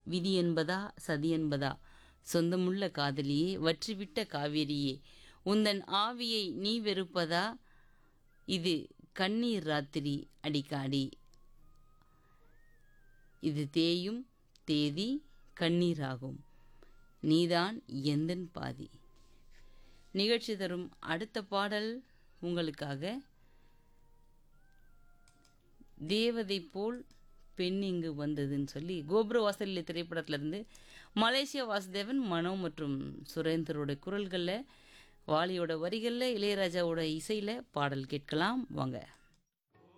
விதி என்பதா சதி என்பதா சொந்தமுள்ள காதலியே வற்றிவிட்ட காவேரியே உந்தன் ஆவியை நீ வெறுப்பதா இது கண்ணீர் ராத்திரி அடிக்காடி இது தேயும் தேதி கண்ணீராகும் நீதான் எந்தன் பாதி நிகழ்ச்சி தரும் அடுத்த பாடல் உங்களுக்காக தேவதை போல் பெண் இங்கு வந்ததுன்னு சொல்லி கோபுர வாசலில் திரைப்படத்திலிருந்து மலேசியா வாசுதேவன் மனோ மற்றும் சுரேந்தரோட குரல்களில் வாலியோட வரிகளில் இளையராஜாவோட இசையில் பாடல் கேட்கலாம் வாங்க